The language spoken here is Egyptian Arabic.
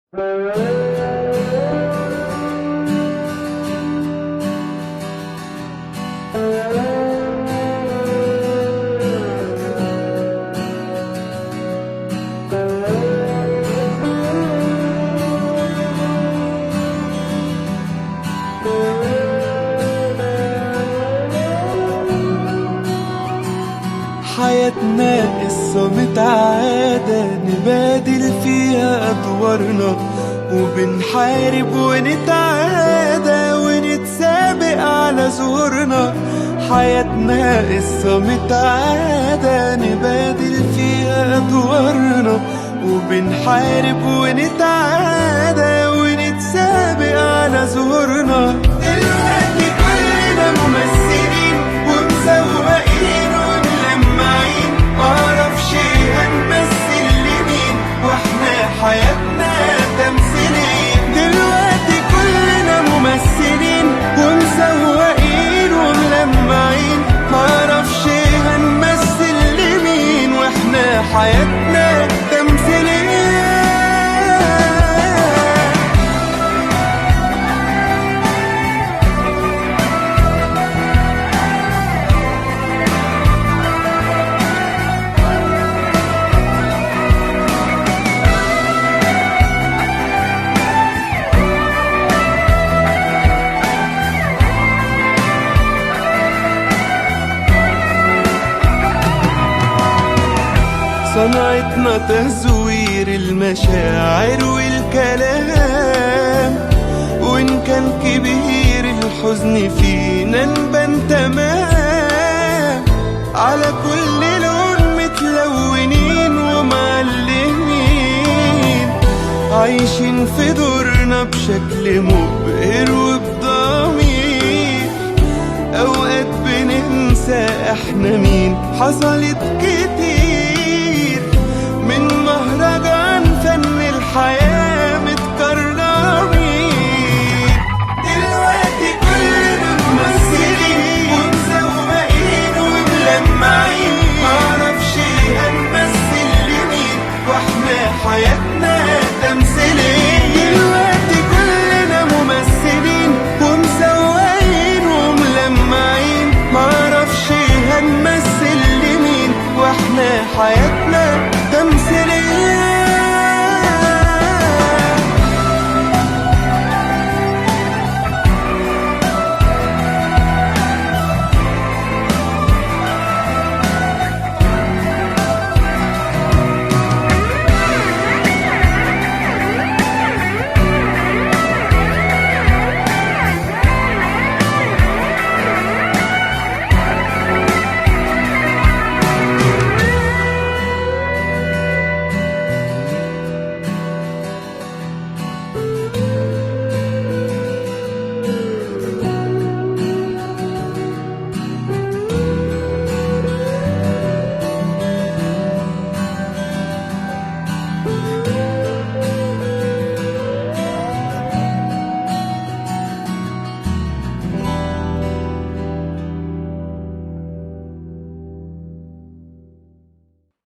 حياتنا قصة متعادة نبادل فيها أدوارنا وبنحارب ونتعادى ونتسابق على زورنا حياتنا قصة متعادة نبادل فيها أدوارنا وبنحارب ونتعادى ونتسابق على زورنا دلوقتي كلنا ممثلين ومسوقين وملمعين معرفش هنمثل لمين واحنا حياتنا تمثيلين دلوقتي كلنا ممثلين ومسوقين وملمعين معرفش هنمثل لمين واحنا حياتنا تمثيلين صنعتنا تزوير المشاعر والكلام وإن كان كبير الحزن فينا نبان تمام على كل لون متلونين ومعلمين عايشين في دورنا بشكل مبهر وبضمير اوقات بننسى احنا مين حصلت كتير من مهرجان فن الحياة متكرمين دلوقتي كلنا ممثلين ومسوقين وملمعين معرفش هنمثل لمين واحنا حياتنا